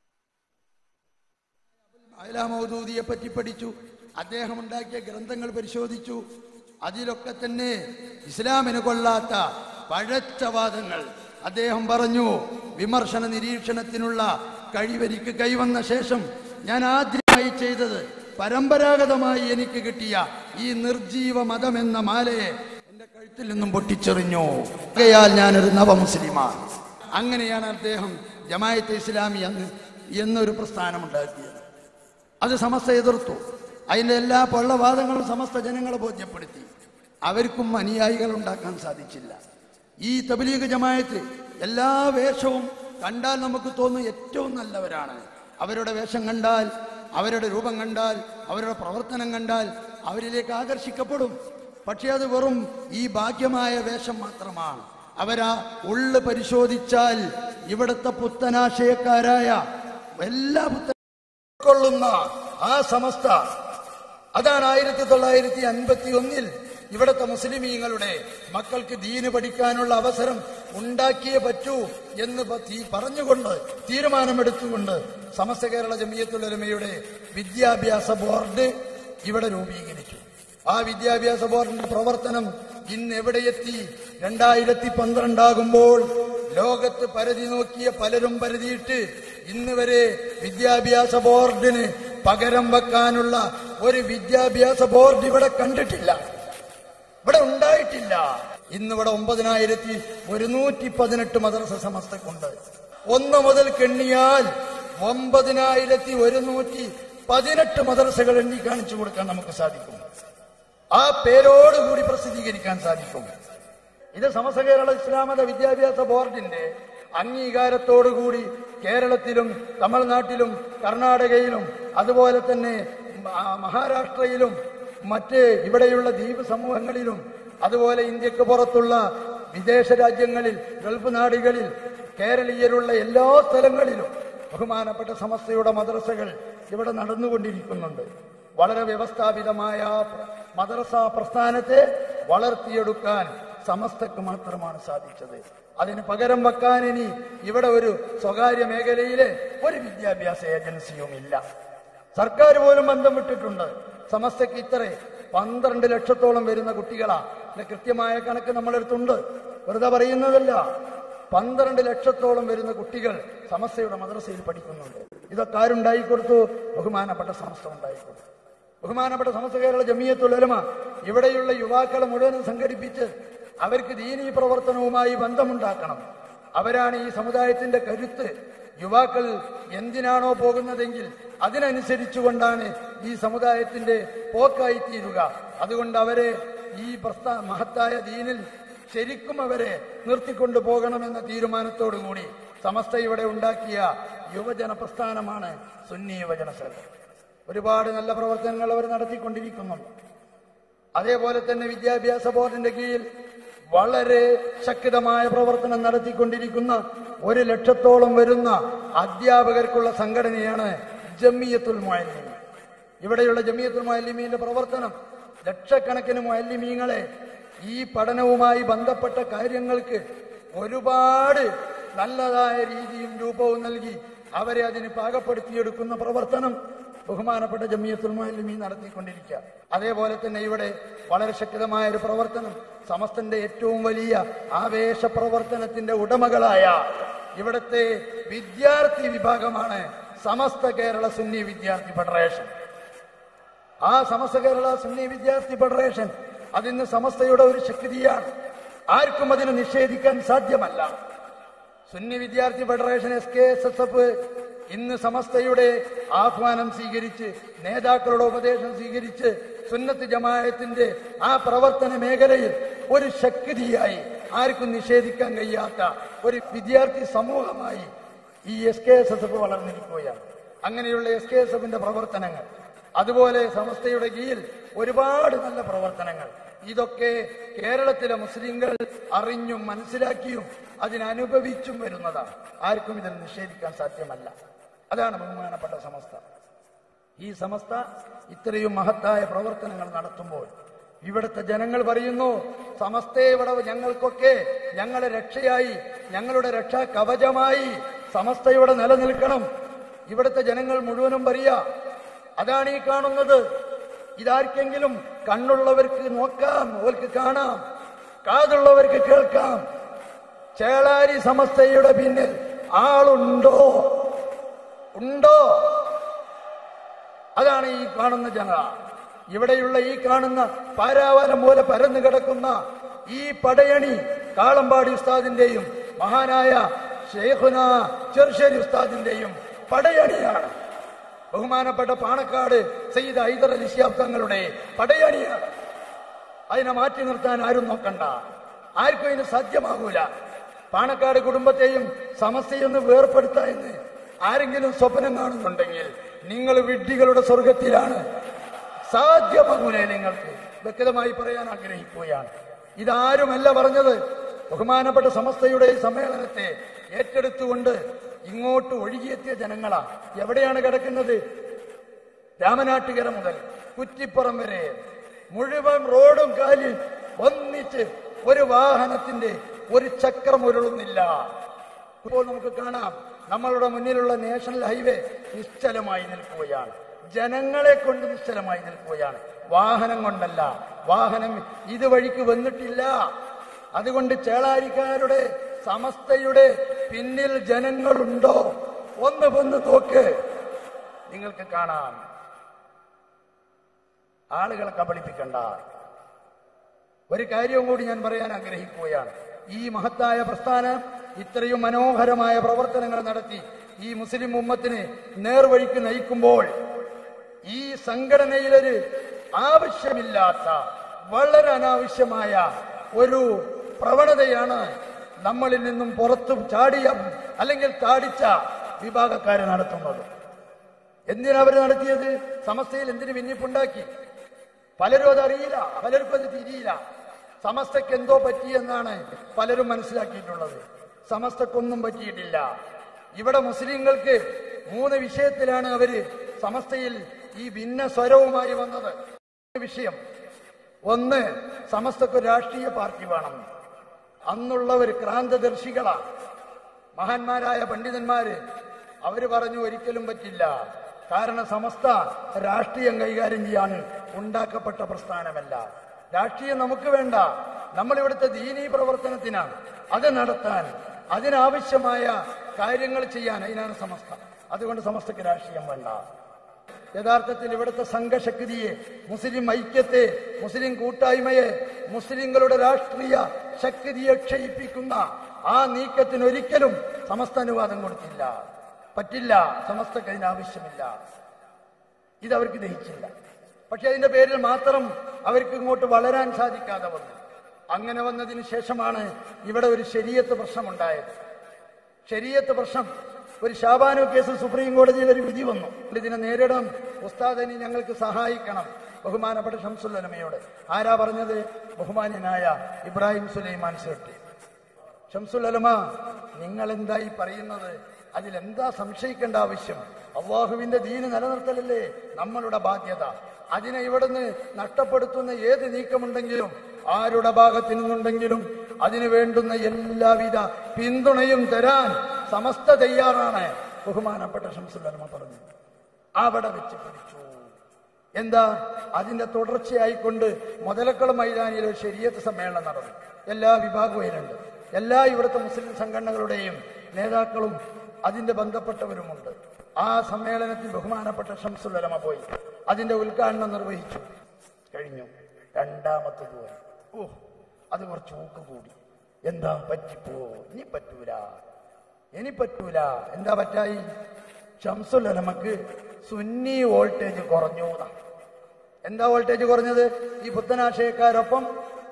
മൗദൂദിയെ പറ്റി പഠിച്ചു അദ്ദേഹം ഉണ്ടാക്കിയ ഗ്രന്ഥങ്ങൾ പരിശോധിച്ചു അതിലൊക്കെ തന്നെ ഇസ്ലാമിന് കൊള്ളാത്ത പഴച്ച വാദങ്ങൾ അദ്ദേഹം പറഞ്ഞു വിമർശന നിരീക്ഷണത്തിനുള്ള കഴിവരിക്ക് കൈവന്ന ശേഷം ഞാൻ ആദ്യമായി ചെയ്തത് പരമ്പരാഗതമായി എനിക്ക് കിട്ടിയ ഈ നിർജീവ മതം എന്ന മാലയെ എന്റെ കഴുത്തിൽ നിന്നും പൊട്ടിച്ചെറിഞ്ഞു ആകയാൽ ഞാനൊരു നവമുസ്ലിമാണ് അങ്ങനെയാണ് അദ്ദേഹം ജമായത്തെ ഇസ്ലാമി എന്ന് എന്നൊരു പ്രസ്ഥാനം ഉണ്ടാക്കിയത് അത് സമസ്ത എതിർത്തു അതിൻ്റെ എല്ലാ പൊള്ളവാദങ്ങളും സമസ്ത ജനങ്ങളെ ബോധ്യപ്പെടുത്തി അവർക്കും അനുയായികൾ ഉണ്ടാക്കാൻ സാധിച്ചില്ല ഈ തബലീഗ് ജമായത്ത് എല്ലാ വേഷവും കണ്ടാൽ നമുക്ക് തോന്നും ഏറ്റവും നല്ലവരാണ് അവരുടെ വേഷം കണ്ടാൽ അവരുടെ രൂപം കണ്ടാൽ അവരുടെ പ്രവർത്തനം കണ്ടാൽ അവരിലേക്ക് ആകർഷിക്കപ്പെടും പക്ഷേ അത് വെറും ഈ ഭാഗ്യമായ വേഷം മാത്രമാണ് അവരാ ഉള്ളു പരിശോധിച്ചാൽ ഇവിടുത്തെ പുത്തനാശയക്കാരായ എല്ലാ പുത്തൻ ഉൾക്കൊള്ളുന്ന ആ സമസ്ത അതാണ് ആയിരത്തി തൊള്ളായിരത്തി അൻപത്തി ഒന്നിൽ ഇവിടുത്തെ മുസ്ലിമീങ്ങളുടെ മക്കൾക്ക് ദീന് പഠിക്കാനുള്ള അവസരം ഉണ്ടാക്കിയേ പറ്റൂ എന്ന് പ- തീ- പറഞ്ഞുകൊണ്ട് തീരുമാനമെടുത്തുകൊണ്ട് സമസ്ത കേരള ജമിയത്തുലമയുടെ വിദ്യാഭ്യാസ ബോർഡ് ഇവിടെ രൂപീകരിച്ചു ആ വിദ്യാഭ്യാസ ബോർഡിന്റെ പ്രവർത്തനം ഇന്ന് എവിടെയെത്തി രണ്ടായിരത്തി പന്ത്രണ്ടാകുമ്പോൾ ലോകത്ത് പരതി നോക്കിയ പലരും പരതിയിട്ട് ഇന്ന് വരെ വിദ്യാഭ്യാസ ബോർഡിന് പകരം വെക്കാനുള്ള ഒരു വിദ്യാഭ്യാസ ബോർഡ് ഇവിടെ കണ്ടിട്ടില്ല ഇവിടെ ഉണ്ടായിട്ടില്ല ഇന്ന് ഇവിടെ ഒമ്പതിനായിരത്തി ഒരുന്നൂറ്റി പതിനെട്ട് മദ്രസ സമസ്തക്കുണ്ട് ഒന്ന് മുതൽ കെണ്ണിയാൽ ഒമ്പതിനായിരത്തി ഒരുന്നൂറ്റി പതിനെട്ട് മദ്രസകൾ എണ്ണി കാണിച്ചു കൊടുക്കാൻ നമുക്ക് സാധിക്കും ആ പേരോടുകൂടി പ്രസിദ്ധീകരിക്കാൻ സാധിക്കും ഇത് സമസ്ത കേരള ഇസ്ലാമത വിദ്യാഭ്യാസ ബോർഡിന്റെ അംഗീകാരത്തോടുകൂടി കേരളത്തിലും തമിഴ്നാട്ടിലും കർണാടകയിലും അതുപോലെ തന്നെ മ- മഹാരാഷ്ട്രയിലും മറ്റ് ഇവിടെയുള്ള ദ്വീപ് സമൂഹങ്ങളിലും അതുപോലെ ഇന്ത്യക്ക് പുറത്തുള്ള വിദേശ രാജ്യങ്ങളിൽ ഗൾഫ് നാടുകളിൽ കേരളീയരുള്ള എല്ലാ സ്ഥലങ്ങളിലും ബഹുമാനപ്പെട്ട സമസ്തയുടെ മദ്രസകൾ ഇവിടെ നടന്നുകൊണ്ടിരിക്കുന്നുണ്ട് വളരെ വ്യവസ്ഥാപിതമായ പ്ര- മദ്രസ പ്രസ്ഥാനത്തെ വളർത്തിയെടുക്കാൻ സമസ്തക്ക് മാത്രമാണ് സാധിച്ചത് അതിന് പകരം വെക്കാൻ ഇനി ഇവിടെ ഒരു സ്വകാര്യ മേഖലയിലെ ഒരു വിദ്യാഭ്യാസ ഏജൻസിയും ഇല്ല സർക്കാർ പോലും ബന്ധം വിട്ടിട്ടുണ്ട് സമസ്തക്ക് ഇത്ര പന്ത്രണ്ട് ലക്ഷത്തോളം വരുന്ന കുട്ടികളാ ഇതിന്റെ കൃത്യമായ കണക്ക് നമ്മളെടുത്തുണ്ട് വെറുതെ പറയുന്നതല്ല പന്ത്രണ്ട് ലക്ഷത്തോളം വരുന്ന കുട്ടികൾ സമസ്തയുടെ മദ്രസയിൽ പഠിക്കുന്നുണ്ട് ഇതൊക്കെ ആരുണ്ടായിക്കൊടുത്തു ബഹുമാനപ്പെട്ട സമസ്ത ഉണ്ടായിക്കൊടുത്തു ബഹുമാനപ്പെട്ട സമസ്ത കേരള ജമിയത്തുലമ ഇവിടെയുള്ള യുവാക്കളെ മുഴുവനും സംഘടിപ്പിച്ച് അവർക്ക് ദീനീ പ്രവർത്തനവുമായി ബന്ധമുണ്ടാക്കണം അവരാണ് ഈ സമുദായത്തിന്റെ കരുത്ത് യുവാക്കൾ എന്തിനാണോ പോകുന്നതെങ്കിൽ അതിനനുസരിച്ചുകൊണ്ടാണ് ഈ സമുദായത്തിന്റെ പോക്കായി തീരുക അതുകൊണ്ട് അവരെ ഈ പ്രസ്ഥാ മഹത്തായ ദീനിൽ ശരിക്കും അവരെ നിർത്തിക്കൊണ്ടു പോകണമെന്ന തീരുമാനത്തോടുകൂടി സമസ്ത ഇവിടെ ഉണ്ടാക്കിയ യുവജന പ്രസ്ഥാനമാണ് സുന്നി യുവജന സംഘം ഒരുപാട് നല്ല പ്രവർത്തനങ്ങൾ അവർ നടത്തിക്കൊണ്ടിരിക്കുന്നുണ്ട് അതേപോലെ തന്നെ വിദ്യാഭ്യാസ ബോർഡിന്റെ കീഴിൽ വളരെ ശക്തമായ പ്രവർത്തനം നടത്തിക്കൊണ്ടിരിക്കുന്ന ഒരു ലക്ഷത്തോളം വരുന്ന അധ്യാപകർക്കുള്ള സംഘടനയാണ് ജമിയത്തുൽ മുഅല്ലിമീൻ ഇവിടെയുള്ള ജമിയത്തുൽ മുഅല്ലിമീന്റെ പ്രവർത്തനം ലക്ഷക്കണക്കിന് മുഅല്ലിമീങ്ങളെ ഈ പഠനവുമായി ബന്ധപ്പെട്ട കാര്യങ്ങൾക്ക് ഒരുപാട് നല്ലതായ രീതിയും രൂപവും നൽകി അവരെ അതിന് പാകപ്പെടുത്തിയെടുക്കുന്ന പ്രവർത്തനം ബഹുമാനപ്പെട്ട ജമിയത്തുൽ മുഅല്ലിമീൻ നടത്തിക്കൊണ്ടിരിക്കുക അതേപോലെ തന്നെ ഇവിടെ വളരെ ശക്തമായ ഒരു പ്രവർത്തനം സമസ്തന്റെ ഏറ്റവും വലിയ ആവേശ പ്രവർത്തനത്തിന്റെ ഉടമകളായ ഇവിടുത്തെ വിദ്യാർത്ഥി വിഭാഗമാണ് സമസ്ത കേരള സുന്നി വിദ്യാർത്ഥി ഫെഡറേഷൻ ആ സമസ്ത കേരള സുന്നി വിദ്യാർത്ഥി ഫെഡറേഷൻ അതിന്ന് സമസ്തയുടെ ഒരു ശക്തിയാണ് ആർക്കും അതിനെ നിഷേധിക്കാൻ സാധ്യമല്ല സുന്നി വിദ്യാർത്ഥി federation S K S S F ഇന്ന് സമസ്തയുടെ ആഹ്വാനം സ്വീകരിച്ച് നേതാക്കളുടെ ഉപദേശം സ്വീകരിച്ച് സുന്നത്ത് ജമായത്തിന്റെ ആ പ്രവർത്തന മേഖലയിൽ ഒരു ശക്തിയായി ആർക്കും നിഷേധിക്കാൻ കഴിയാത്ത ഒരു വിദ്യാർത്ഥി സമൂഹമായി ഈ S K S S F വളർന്നിരിക്കുകയാണ് അങ്ങനെയുള്ള എസ് കെ എസ് എഫിന്റെ പ്രവർത്തനങ്ങൾ അതുപോലെ സമസ്തയുടെ കീഴിൽ ഒരുപാട് നല്ല പ്രവർത്തനങ്ങൾ ഇതൊക്കെ കേരളത്തിലെ മുസ്ലിങ്ങൾ അറിഞ്ഞും മനസ്സിലാക്കിയും അതിനനുഭവിച്ചും വരുന്നതാണ് ആർക്കും ഇതിൽ നിഷേധിക്കാൻ സാധ്യമല്ല അതാണ് ബഹുമാനപ്പെട്ട സമസ്ത ഈ സമസ്ത ഇത്രയും മഹത്തായ പ്രവർത്തനങ്ങൾ നടത്തുമ്പോൾ ഇവിടുത്തെ ജനങ്ങൾ പറയുന്നു സമസ്തയെ ഇവിടെ ഞങ്ങൾക്കൊക്കെ ഞങ്ങളെ രക്ഷയായി ഞങ്ങളുടെ രക്ഷാ കവചമായി സമസ്ത ഇവിടെ നിലനിൽക്കണം ഇവിടുത്തെ ജനങ്ങൾ മുഴുവനും പറയാ അതാണ് ഈ കാണുന്നത് ഇതാർക്കെങ്കിലും കണ്ണുള്ളവർക്ക് നോക്കാം ഓർക്ക് കാണാം കാതുള്ളവർക്ക് കേൾക്കാം ചേളാരി സമസ്തയുടെ പിന്നിൽ ആളുണ്ടോ ഉണ്ടോ അതാണ് ഈ കാണുന്ന ജന ഇവിടെയുള്ള ഈ കാണുന്ന പാരാവാരം പോലെ പരന്നു കിടക്കുന്ന ഈ പടയണി കാളമ്പാടി ഉസ്താദിന്റെയും മഹാനായ ഷെയ്ഖുന ചെറുശ്ശേരി ഉസ്താദിന്റെയും പടയണിയാണ് ബഹുമാനപ്പെട്ട പാണക്കാട് സയ്യിദ് ഹൈദർ അലി ശിഹാബ് തങ്ങളുടെ പടയണിയാണ് അതിനെ മാറ്റി നിർത്താൻ ആരും നോക്കണ്ട ആർക്കും ഇതിന് സാധ്യമാകൂല പാണക്കാട് കുടുംബത്തെയും സമസ്തയൊന്ന് വേർപ്പെടുത്ത എന്ന് ആരെങ്കിലും സ്വപ്നം കാണുന്നുണ്ടെങ്കിൽ നിങ്ങൾ വിഡ്ഢികളുടെ സ്വർഗത്തിലാണ് സാധ്യമാകൂലേ നിങ്ങൾക്ക് വ്യക്തമായി പറയാൻ ആഗ്രഹിക്കുകയാണ് ഇതാരുമല്ല പറഞ്ഞത് ബഹുമാനപ്പെട്ട സമസ്തയുടെ ഈ സമ്മേളനത്തെ ഏറ്റെടുത്തുകൊണ്ട് ഇങ്ങോട്ട് ഒഴുകിയെത്തിയ ജനങ്ങളാ എവിടെയാണ് കിടക്കുന്നത് രാമനാട്ടുകര മുതൽ കുറ്റിപ്പുറം വരെ മുഴുവൻ റോഡും കാലിൽ ഒന്നിച്ച് ഒരു വാഹനത്തിന്റെ ഒരു ചക്രം ഉരുളുന്നില്ല ഇപ്പോൾ നമുക്ക് കാണാം നമ്മളുടെ മുന്നിലുള്ള നാഷണൽ ഹൈവേ നിശ്ചലമായി നിൽക്കുകയാണ് ജനങ്ങളെ കൊണ്ട് നിശ്ചലമായി നിൽക്കുകയാണ് വാഹനം കൊണ്ടല്ല വാഹനം ഇതുവഴിക്ക് വന്നിട്ടില്ല അതുകൊണ്ട് ചേളാരിക്കാരുടെ സമസ്തയുടെ പിന്നിൽ ജനങ്ങളുണ്ടോ ഒന്ന് വന്ന് നോക്ക് നിങ്ങൾക്ക് കാണാം ആളുകളെ കബളിപ്പിക്കണ്ട ഒരു കാര്യവും കൂടി ഞാൻ പറയാൻ ആഗ്രഹിക്കുകയാണ് ഈ മഹത്തായ പ്രസ്ഥാനം ഇത്രയും മനോഹരമായ പ്രവർത്തനങ്ങൾ നടത്തി ഈ മുസ്ലിം ഉമ്മത്തിനെ നേർവഴിക്ക് നയിക്കുമ്പോൾ ഈ സംഘടനയിലൊരു ആവശ്യമില്ലാത്ത വളരെ അനാവശ്യമായ ഒരു പ്രവണതയാണ് നമ്മളിൽ നിന്നും പുറത്തും ചാടിയ അല്ലെങ്കിൽ ചാടിച്ച വിഭാഗക്കാരെ നടത്തുന്നത് എന്തിനാ അവർ നടത്തിയത് സമസ്തയിൽ എന്തിനു ഭിന്നിപ്പുണ്ടാക്കി പലരും അത് അറിയില്ല പലർക്കും അത് തിരിയില്ല സമസ്തയ്ക്ക് എന്തോ പറ്റിയെന്നാണ് പലരും മനസ്സിലാക്കിയിട്ടുള്ളത് സമസ്തക്കൊന്നും പറ്റിയിട്ടില്ല ഇവിടെ മുസ്ലിങ്ങൾക്ക് മൂന്ന് വിഷയത്തിലാണ് അവര് സമസ്തയിൽ ഈ ഭിന്ന സ്വരവുമായി വന്നത് വിഷയം ഒന്ന് സമസ്തക്ക് ഒരു രാഷ്ട്രീയ പാർട്ടി വേണം അന്നുള്ളവർ ക്രാന്തദർശികളാണ് മഹാന്മാരായ പണ്ഡിതന്മാര് അവര് പറഞ്ഞു ഒരിക്കലും പറ്റില്ല കാരണം സമസ്ത രാഷ്ട്രീയം കൈകാര്യം ചെയ്യാൻ ഉണ്ടാക്കപ്പെട്ട പ്രസ്ഥാനമല്ല രാഷ്ട്രീയം നമുക്ക് വേണ്ട നമ്മൾ ഇവിടുത്തെ ദീനീ പ്രവർത്തനത്തിനാണ് അത് നടത്താൻ അതിനാവശ്യമായ കാര്യങ്ങൾ ചെയ്യാൻ അതിനാണ് സമസ്ത അതുകൊണ്ട് സമസ്തക്ക് രാഷ്ട്രീയം വേണ്ട യഥാർത്ഥത്തിൽ ഇവിടുത്തെ സംഘശക്തിയെ മുസ്ലിം ഐക്യത്തെ മുസ്ലിം കൂട്ടായ്മയെ മുസ്ലിങ്ങളുടെ രാഷ്ട്രീയ ശക്തിയെ ക്ഷയിപ്പിക്കുന്ന ആ നീക്കത്തിന് ഒരിക്കലും സമസ്ത അനുവാദം കൊടുത്തില്ല പറ്റില്ല സമസ്തക്ക് അതിന് ആവശ്യമില്ല ഇതവർക്ക് ദഹിച്ചില്ല പക്ഷെ അതിന്റെ പേരിൽ മാത്രം അവർക്ക് ഇങ്ങോട്ട് വളരാൻ സാധിക്കാതെ വന്നു അങ്ങനെ വന്നതിന് ശേഷമാണ് ഇവിടെ ഒരു ശരീരത്ത് പ്രശ്നമുണ്ടായത് ശരീരത്ത് പ്രശ്നം ഒരു ഷാബാനു കേസിൽ സുപ്രീം കോടതിയിൽ ഒരു വിധി വന്നു ഇതിനെ നേരിടാൻ ഉസ്താദിനെ ഞങ്ങൾക്ക് സഹായിക്കണം ബഹുമാനപ്പെട്ട ഷംസുല്ലമയോട് ആരാ പറഞ്ഞത് ബഹുമാന്യനായ ഇബ്രാഹിം സുലൈമാൻ സേട്ടി ഷംസുല്ലമ നിങ്ങൾ എന്തായി പറയുന്നത് അതിലെന്താ സംശയിക്കേണ്ട ആവശ്യം അള്ളാഹുവിന്റെ ദീന് നിലനിർത്തലല്ലേ നമ്മളുടെ ബാധ്യത അതിനെ ഇവിടുന്ന് നഷ്ടപ്പെടുത്തുന്ന ഏത് നീക്കമുണ്ടെങ്കിലും ആരുടെ ഭാഗത്തു നിന്നുണ്ടെങ്കിലും അതിനു വേണ്ടുന്ന എല്ലാവിധ പിന്തുണയും തരാൻ സമസ്ത തയ്യാറാണ് ബഹുമാനപ്പെട്ട ഷംസുല്ലമ പറഞ്ഞു അവിടെ വെച്ച് പിടിച്ചു എന്താ അതിന്റെ തുടർച്ചയായിക്കൊണ്ട് മുതലക്കുളം മൈതാനിയിൽ ഒരു ശരീരത്ത് സമ്മേളനം നടന്നു എല്ലാ വിഭാഗവും അതിലുണ്ട് എല്ലാ ഇവിടുത്തെ മുസ്ലിം സംഘടനകളുടെയും നേതാക്കളും അതിന്റെ ബന്ധപ്പെട്ടവരുമുണ്ട് ആ സമ്മേളനത്തിൽ ബഹുമാനപ്പെട്ട ഷംസുല്ലമ പോയി അതിന്റെ ഉദ്ഘാടനം നിർവഹിച്ചു കഴിഞ്ഞു രണ്ടാമത്തെ പോയി ഓ അത് കുറച്ച് ഊക്ക് കൂടി എന്താ പറ്റിപ്പോ ഇനി പറ്റൂല ഇനി പറ്റൂല എന്താ പറ്റായി ഷംസുല്ലമക്ക് സുന്നി വോൾട്ടേജ് കുറഞ്ഞു എന്നാ. എന്താ വോൾട്ടേജ് കുറഞ്ഞത് ഈ പുത്തനാശയക്കാരൊപ്പം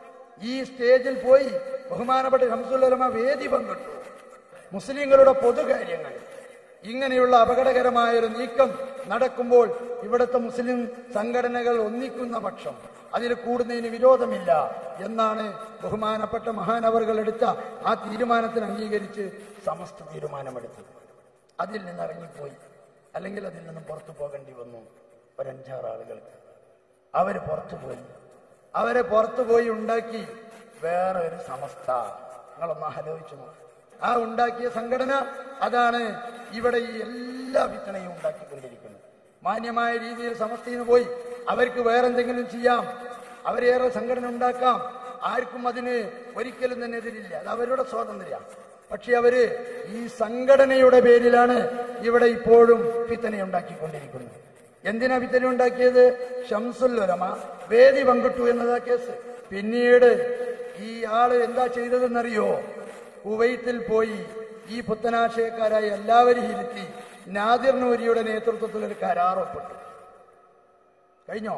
ഈ സ്റ്റേജിൽ പോയി ബഹുമാനപ്പെട്ട ഷംസുല്ലമ വേദി പങ്കിട്ടു മുസ്ലിങ്ങളുടെ പൊതുകാര്യങ്ങൾ ഇങ്ങനെയുള്ള അപകടകരമായ ഒരു നീക്കം നടക്കുമ്പോൾ ഇവിടുത്തെ മുസ്ലിം സംഘടനകൾ ഒന്നിക്കുന്ന പക്ഷം അതിൽ കൂടുന്നതിന് വിരോധമില്ല എന്നാണ് ബഹുമാനപ്പെട്ട മഹാനവറുകൾ എടുത്ത ആ തീരുമാനത്തിന് അംഗീകരിച്ച് സമസ്ത തീരുമാനമെടുത്തത് അതിൽ നിന്ന് ഇറങ്ങിപ്പോയി അല്ലെങ്കിൽ അതിൽ നിന്നും പുറത്തു പോകേണ്ടി വന്നു ഒരഞ്ചാറ് ആളുകൾക്ക് അവര് പുറത്തു പോയി അവരെ പുറത്തു പോയി ഉണ്ടാക്കി വേറെ ഒരു സമസ്ത നിങ്ങളൊന്ന് ആലോചിച്ചു നോക്ക്. ആ ഉണ്ടാക്കിയ സംഘടന അതാണ് ഇവിടെ ഈ എല്ലാ വിത്തനയും ഉണ്ടാക്കിക്കൊണ്ടിരിക്കുന്നത് മാന്യമായ രീതിയിൽ സമസ്തയിൽ നിന്ന് പോയി അവർക്ക് വേറെന്തെങ്കിലും ചെയ്യാം അവരേറെ സംഘടന ഉണ്ടാക്കാം ആർക്കും അതിന് ഒരിക്കലും തന്നെ എതിരില്ല അത് അവരുടെ സ്വാതന്ത്ര്യമാണ് പക്ഷെ അവര് ഈ സംഘടനയുടെ പേരിലാണ് ഇവിടെ ഇപ്പോഴും ഫിത്തന ഉണ്ടാക്കിക്കൊണ്ടിരിക്കുന്നത് എന്തിനാ ഫിത്തന ഉണ്ടാക്കിയത് ഷംസുല്ലൊരമ വേദി പങ്കിട്ടു എന്നതാ കേസ് പിന്നീട് ഈ ആള് എന്താ ചെയ്തതെന്നറിയോ കുവൈത്തിൽ പോയി ഈ പുത്തനാശയക്കാരായ എല്ലാവരും ഇരുത്തി നാദിർ നൂരിയുടെ നേതൃത്വത്തിൽ ഒരു കരാർ ഒപ്പിട്ടു കഴിഞ്ഞോ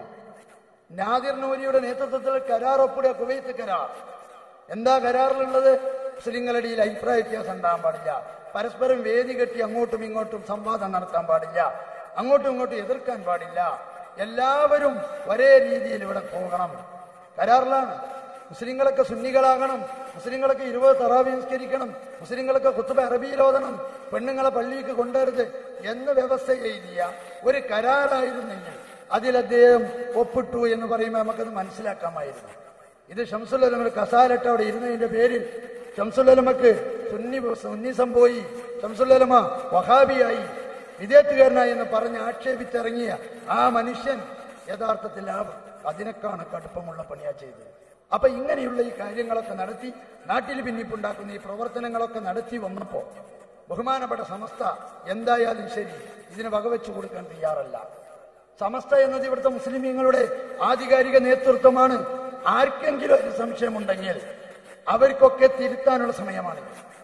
നാദിർ നൂരിയുടെ നേതൃത്വത്തിൽ കരാർ ഒപ്പിടുക കുവൈത്ത് കരാർ എന്താ കരാറിലുള്ളത് മുസ്ലിങ്ങളിടയിൽ അഭിപ്രായ വ്യത്യാസം ഉണ്ടാകാൻ പാടില്ല പരസ്പരം വേദി കെട്ടി അങ്ങോട്ടും ഇങ്ങോട്ടും സംവാദം നടത്താൻ പാടില്ല അങ്ങോട്ടും ഇങ്ങോട്ടും എതിർക്കാൻ പാടില്ല എല്ലാവരും ഒരേ രീതിയിൽ ഇവിടെ പോകണം കരാറിലാണ് മുസ്ലിങ്ങളൊക്കെ സുന്നികളാകണം മുസ്ലിങ്ങളൊക്കെ ഇരുപത് തറാവി നിസ്കരിക്കണം മുസ്ലിങ്ങളൊക്കെ കുത്തുബ അറബിയിൽ ഓതണം പെണ്ണുങ്ങളെ പള്ളിക്ക് കൊണ്ടുവരുത് എന്ന് വ്യവസ്ഥ എഴുതിയ ഒരു കരാറായിരുന്നെങ്കിൽ അതിൽ അദ്ദേഹം ഒപ്പിട്ടു എന്ന് പറയുമ്പോൾ നമുക്കത് മനസ്സിലാക്കാമായിരുന്നു ഇത് ഷംസുല്ലമ കസാലിട്ട് അവിടെ ഇരുന്നതിന്റെ പേരിൽ ഷംസുല്ലമക്ക് സുന്നി സുന്നിസം പോയി ഷംസുല്ലമ വഹാബിയായി വിദേത്തുകാരനായി എന്ന് പറഞ്ഞ് ആക്ഷേപിച്ചിറങ്ങിയ ആ മനുഷ്യൻ യഥാർത്ഥത്തിൽ ആ അതിനേക്കാണ് കടുപ്പമുള്ള പണിയാ ചെയ്തത് അപ്പൊ ഇങ്ങനെയുള്ള ഈ കാര്യങ്ങളൊക്കെ നടത്തി നാട്ടിൽ ഭിന്നിപ്പുണ്ടാക്കുന്ന ഈ പ്രവർത്തനങ്ങളൊക്കെ നടത്തി വന്നപ്പോ ബഹുമാനപ്പെട്ട സമസ്ത എന്തായാലും ശരി ഇതിന് വകവെച്ചു കൊടുക്കാൻ തയ്യാറല്ല സമസ്ത എന്നത് ഇവിടുത്തെ മുസ്ലിമീങ്ങളുടെ ആധികാരിക നേതൃത്വമാണ് ആർക്കെങ്കിലും ഒരു സംശയമുണ്ടെങ്കിൽ അവർക്കൊക്കെ തിരുത്താനുള്ള സമയമാണ്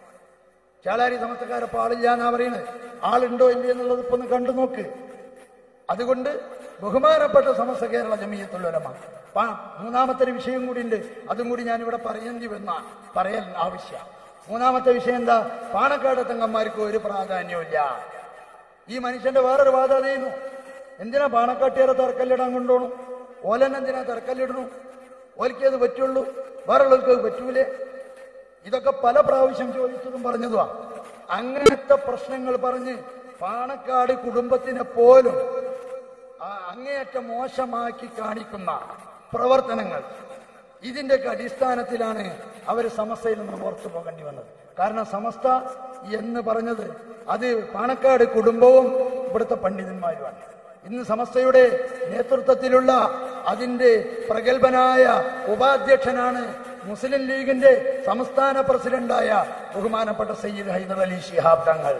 ചാലാരി സമസ്തക്കാരെ പാടില്ല എന്നാ പറയുന്നത് ആളുണ്ടോ ഇല്ലേ എന്നുള്ളത് ഇപ്പൊ ഒന്ന് കണ്ടു നോക്ക് അതുകൊണ്ട് ബഹുമാനപ്പെട്ട സമസ്ത കേരള ജമീയത്തുള്ളവരമ മൂന്നാമത്തെ ഒരു വിഷയം കൂടി ഉണ്ട് അതും കൂടി ഞാനിവിടെ പറയേണ്ടി വന്ന പറയാൻ ആവശ്യം മൂന്നാമത്തെ വിഷയം എന്താ പാണക്കാട് തങ്ങന്മാർക്ക് ഒരു പ്രാധാന്യമില്ല ഈ മനുഷ്യന്റെ വേറൊരു വാദം അറിയുന്നു എന്തിനാ പാണക്കാട്ടിയാരെ തറക്കല്ലിടാൻ കൊണ്ടുപോകണു ഓലൻ എന്തിനാ തറക്കല്ലിടണു ഓൽക്കേ അത് പറ്റുള്ളൂ വേറുള്ളവർക്ക് അത് പറ്റൂലേ ഇതൊക്കെ പല പ്രാവശ്യം ചോദിച്ചതും പറഞ്ഞതുവാ അങ്ങനത്തെ പ്രശ്നങ്ങൾ പറഞ്ഞ് പാണക്കാട് കുടുംബത്തിനെ പോലും ആ അങ്ങേയറ്റം മോശമാക്കി കാണിക്കുന്ന പ്രവർത്തനങ്ങൾ ഇതിന്റെയൊക്കെ അടിസ്ഥാനത്തിലാണ് അവർ സമസ്തയിൽ നിന്ന് പുറത്തു പോകേണ്ടി വന്നത് കാരണം സമസ്ത എന്ന് പറഞ്ഞത് അത് പാണക്കാട് കുടുംബവും ഇവിടുത്തെ പണ്ഡിതന്മാരുമാണ് ഇന്ന് സമസ്തയുടെ നേതൃത്വത്തിലുള്ള അതിന്റെ പ്രഗത്ഭനായ ഉപാധ്യക്ഷനാണ് മുസ്ലിം ലീഗിന്റെ സംസ്ഥാന പ്രസിഡന്റായ ബഹുമാനപ്പെട്ട സയ്യിദ് ഹൈദർ അലി ശിഹാബ് തങ്ങൾ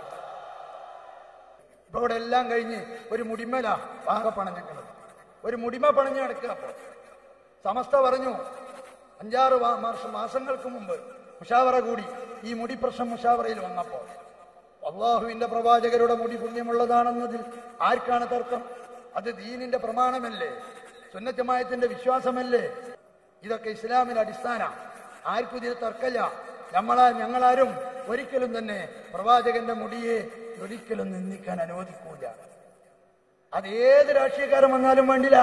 ഇപ്പൊ ഇവിടെ എല്ലാം കഴിഞ്ഞ് ഒരു മുടിമല ആകെ പണഞ്ഞിട്ടുള്ളത് ഒരു മുടിമ പണഞ്ഞ് കിടക്കുക അപ്പോ സമസ്ത പറഞ്ഞു അഞ്ചാറ് വാ- മാസം മാസങ്ങൾക്ക് മുമ്പ് മുഷാവറ കൂടി ഈ മുടി പ്രശ്നം മുഷാവറയിൽ വന്നപ്പോ അള്ളാഹുവിന്റെ പ്രവാചകരുടെ മുടി പുണ്യമുള്ളതാണെന്നതിൽ ആർക്കാണ് തർക്കം അത് ദീനിന്റെ പ്രമാണമല്ലേ സുന്നജമായത്തിന്റെ വിശ്വാസമല്ലേ ഇതൊക്കെ ഇസ്ലാമിന്റെ അടിസ്ഥാന ആർക്കും ഇതിന് തർക്കമില്ല നമ്മളാ ഞങ്ങളാരും ഒരിക്കലും തന്നെ പ്രവാചകന്റെ മുടിയെ ഒരിക്കലും നിന്ദിക്കാൻ അനുവദിക്കൂല അത് ഏത് രാഷ്ട്രീയക്കാരൻ വന്നാലും വേണ്ടില്ല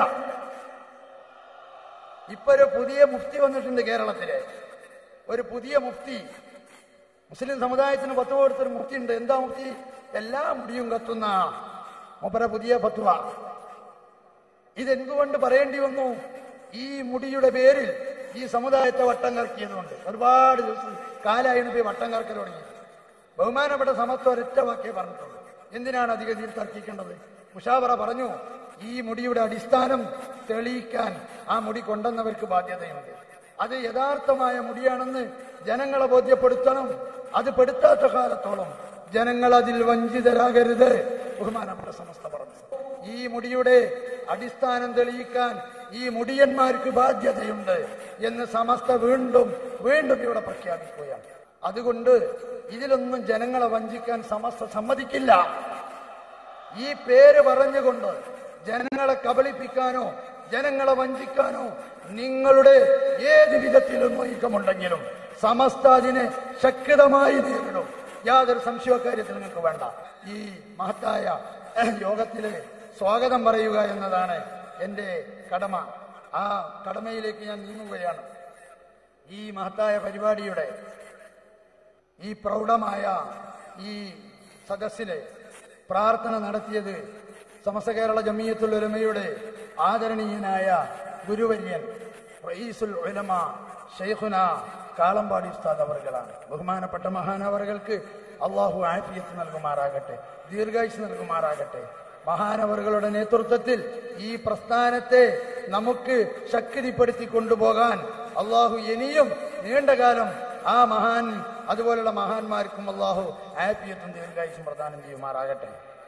ഇപ്പൊ ഒരു പുതിയ മുഫ്തി വന്നിട്ടുണ്ട് കേരളത്തില് ഒരു പുതിയ മുഫ്തി മുസ്ലിം സമുദായത്തിന് പത്ത് കൊടുത്തൊരു മുഫ്തി ഉണ്ട് എന്താ മുഫ്തി എല്ലാ മുടിയും കത്തുന്ന മൂപ്പര പുതിയ ഫത്വ ഇതെന്തുകൊണ്ട് പറയേണ്ടി വന്നു ഈ മുടിയുടെ പേരിൽ ഈ സമുദായത്തെ വട്ടം കറക്കിയതുകൊണ്ട് ഒരുപാട് ദിവസം കാലായിരുന്നു പോയി വട്ടം കറക്കൽ തുടങ്ങി ബഹുമാനപ്പെട്ട സമത്വം ഒരൊറ്റ വാക്കേ പറഞ്ഞിട്ടുള്ളൂ എന്തിനാണ് അധികതിയിൽ തർക്കിക്കേണ്ടത് മുഷാവറ പറഞ്ഞു ഈ മുടിയുടെ അടിസ്ഥാനം തെളിയിക്കാൻ ആ മുടി കൊണ്ടുവന്നവർക്ക് ബാധ്യതയുണ്ട് അത് യഥാർത്ഥമായ മുടിയാണെന്ന് ജനങ്ങളെ ബോധ്യപ്പെടുത്തണം അത് പെടുത്താത്ത കാലത്തോളം ജനങ്ങൾ അതിൽ വഞ്ചിതരാകരുത് ബഹുമാനപ്പെട്ട സമസ്ത പറഞ്ഞു ഈ മുടിയുടെ അടിസ്ഥാനം തെളിയിക്കാൻ ഈ മുടിയന്മാർക്ക് ബാധ്യതയുണ്ട് എന്ന് സമസ്ത വീണ്ടും വീണ്ടും ഇവിടെ പ്രഖ്യാപിക്കുകയാണ് അതുകൊണ്ട് ഇതിലൊന്നും ജനങ്ങളെ വഞ്ചിക്കാൻ സമസ്ത സമ്മതിക്കില്ല ഈ പേര് പറഞ്ഞുകൊണ്ട് ജനങ്ങളെ കബളിപ്പിക്കാനോ ജനങ്ങളെ വഞ്ചിക്കാനോ നിങ്ങളുടെ ഏത് വിധത്തിലും നീക്കമുണ്ടെങ്കിലും സമസ്ത അതിനെ ശക്തമായി നേരിടും യാതൊരു സംശയക്കാര്യത്തിൽ നിങ്ങൾക്ക് വേണ്ട ഈ മഹത്തായ യോഗത്തില് സ്വാഗതം പറയുക എന്നതാണ് എന്റെ കടമ ആ കടമയിലേക്ക് ഞാൻ നീങ്ങുകയാണ് ഈ മഹത്തായ പരിപാടിയുടെ ഈ പ്രൗഢമായ ഈ സദസ്സിലെ പ്രാർത്ഥന നടത്തിയത് സമസ്ത കേരള ജമീയത്തുൽ ഉലമയുടെ ആദരണീയനായ ഗുരുവര്യൻ റയീസുൽ ഉലമ ഷെയ്ഖുന കാളമ്പാടി ഉസ്താദ് അവർകളാണ് ബഹുമാനപ്പെട്ട മഹാനവറുകൾക്ക് അള്ളാഹു ആഫിയത്ത് നൽകുമാറാകട്ടെ ദീർഘായുസ് നൽകുമാറാകട്ടെ മഹാനവറുകളുടെ നേതൃത്വത്തിൽ ഈ പ്രസ്ഥാനത്തെ നമുക്ക് ശക്തിപ്പെടുത്തി കൊണ്ടുപോകാൻ അള്ളാഹു ഇനിയും നീണ്ടകാലം ആ മഹാൻ അതുപോലുള്ള മഹാന്മാർക്കും അള്ളാഹു ആഫിയത്തും ദീർഘായുസും പ്രദാനം ചെയ്യുമാറാകട്ടെ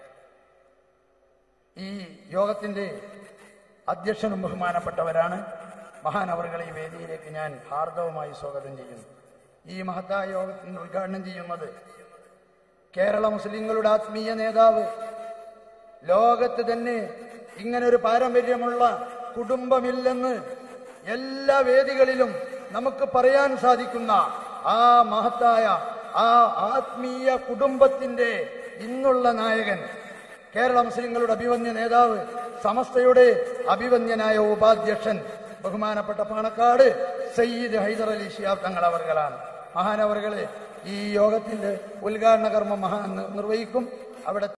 ഈ യോഗത്തിന്റെ അധ്യക്ഷനും ബഹുമാനപ്പെട്ടവരാണ് മഹാനവറുകളെ ഈ വേദിയിലേക്ക് ഞാൻ ഹാർദവമായി സ്വാഗതം ചെയ്യുന്നു ഈ മഹത്തായ യോഗത്തിന് ഉദ്ഘാടനം ചെയ്യുന്നത് കേരള മുസ്ലിങ്ങളുടെ ആത്മീയ നേതാവ് ലോകത്ത് തന്നെ ഇങ്ങനെ ഒരു പാരമ്പര്യമുള്ള കുടുംബമില്ലെന്ന് എല്ലാ വേദികളിലും നമുക്ക് പറയാൻ സാധിക്കുന്ന ആ മഹത്തായ ആ ആത്മീയ കുടുംബത്തിന്റെ ഇന്നുള്ള നായകൻ കേരള മുസ്ലിങ്ങളുടെ അഭിവന്യ നേതാവ് സമസ്തയുടെ അഭിവന്യനായ ഉപാധ്യക്ഷൻ ബഹുമാനപ്പെട്ട പാണക്കാട് സയ്യിദ് ഹൈദർ അലി ഷിയാബ് തങ്ങൾ അവർകളാണ് മഹാനവറുകളെ ഈ യോഗത്തിന്റെ ഉദ്ഘാടന കർമ്മം മഹാ നിർവഹിക്കും അവിടെ